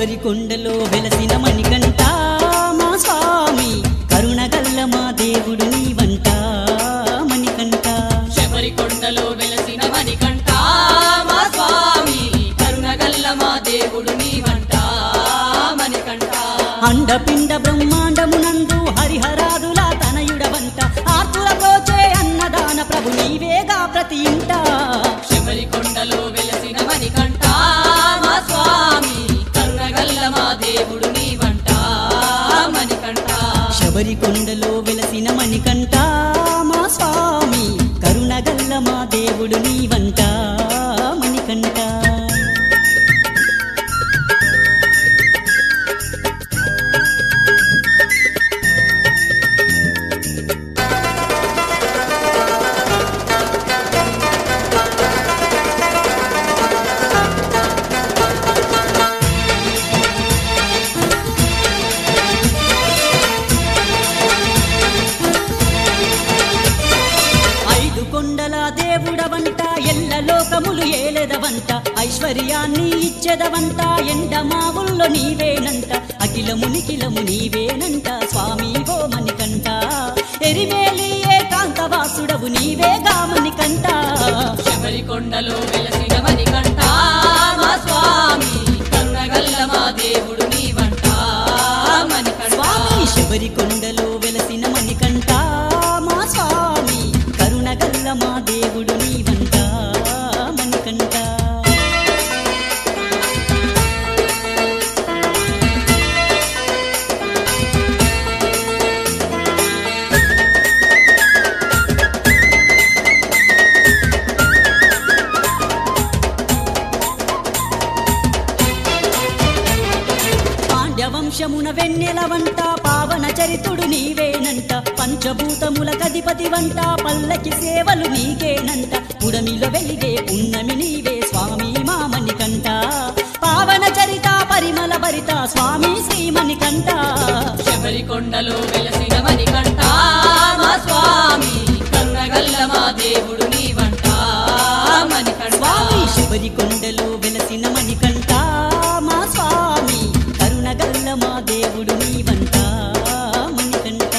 శబరి కొండలో వెలసిన మణికంట మా స్వామి కరుణగల్ల మా దేవుడు నీవంట మణికంట శబరి కొండలో వెలసిన మణికంఠ మా స్వామి కరుణగల్ల మా దేవుడు నీవంట మణికంఠ అండపిండ బ్రహ్మాండమునందు హరిహరాదుల తనయుడవంట ఆర్తుల కోచే అన్నదాన ప్రభు నీవేగా ప్రతి ఇంట శబరి కొండలో వెలసిన మణికంఠ మా స్వామి కరుణగల్ల మా దేవుడు నీవంట మణికంఠ శబరి కొండలో వెలసిన మణికంట మా స్వామి కరుణగల్ల మా దేవుడు నీవంట మణికంట ఐదు కొండల దేవుడవంట ఎల్ల లోకములు ఏలెదవంట ఐశ్వర్యాన్ని ఇచ్చెదవంట ఎండ మావుల్లో నీవేనంట అఖిలము నిఖిలము నీవేనంట స్వామి ఓ మణికంట ఎరిమేలి ఏకాంతవాసుడవు నీవేగా మణికంట శబరి కొండలో వెలసిన మణికంఠ మా స్వామి కరుణగల్ల మా దేవుడు నీవంట మణికంఠ స్వామి శబరి కొండలో వెలసిన మణికంట మా స్వామి కరుణగల్ల మా దేవుడు నీవంట మణికంట పాండ్యవంశమున వెన్నెల వంట పావన చరితుడు నీవేనంట పంచభూతముల కధిపతి వంట పల్లకి సేవలు నీకేనంట పుడమిలో వెలిగే పున్నమి నీవే స్వామి మామని కంట పావన చరిత పరిమళ భరిత స్వామి శ్రీమణి కంట శబరి కొండలో వెలసిన మణికంఠ మా స్వామి కరుణగల్ల మా దేవుడు నీవంట మణికంఠ స్వామి శబరి కొండలో వెలసిన మణికంట మా స్వామి కరుణగల్ల మా దేవుడు నీవంట మణికంట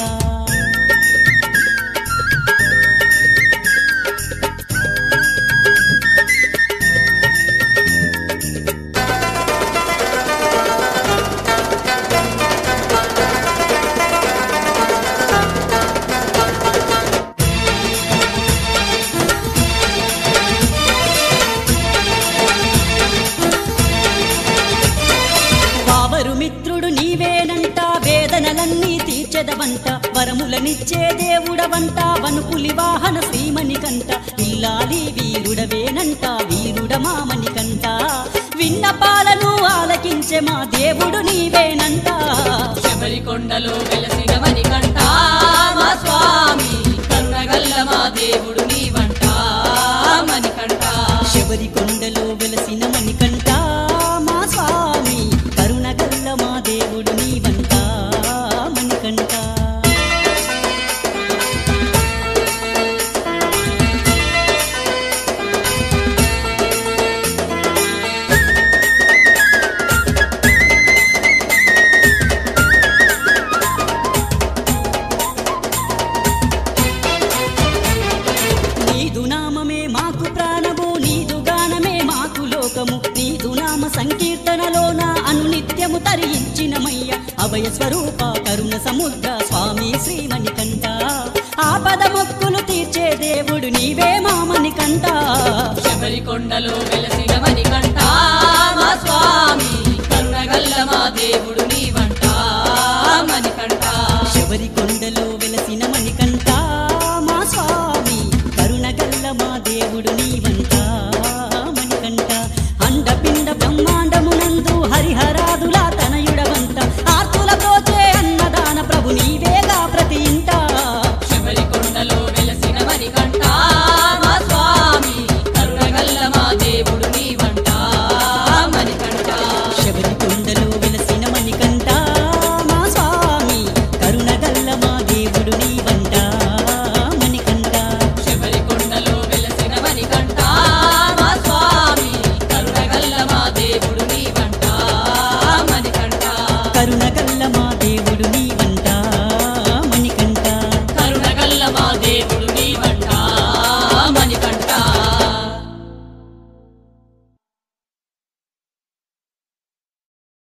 వావరు మిత్రుడు నీవేనంట వేదనలన్నీ తీర్చెదవంట వరములనిచ్చే దేవుడవంట వనుపులి వాహన శ్రీమణి కంట ఇల్లాలి వీరుడవేనంట వీరుడ మామని కంట విన్నపాలను ఆలకించే మా దేవుడు నీవేనంట శబరి కొండలో వెలసిన మణికంఠ మా స్వామి కరుణగల్ల మా దేవుడు నీవంట మణికంఠ శబరి కొండలో వెలసిన మణికంట మా స్వామి కరుణగల్ల మా దేవుడు నీవంట మణికంట నీదు నామమే మాకు ప్రాణము నీదు గానమే మాకు లోకము నీదు నామ సంకీర్తనలోన అనునిత్యము తరించినమయ్య అభయ స్వరూప కరుణ సముద్ర స్వామి శ్రీమణి కంట ఆపద మొక్కులు తీర్చే దేవుడు నీవే మామని కంట శబరి కొండలో వెలసిన మణికంఠ మా స్వామి కరుణగల్ల మా దేవుడు నీవంట మణికంఠ శబరి కొండలో వెలసిన మణికంట మా స్వామి కరుణగల్ల మా దేవుడు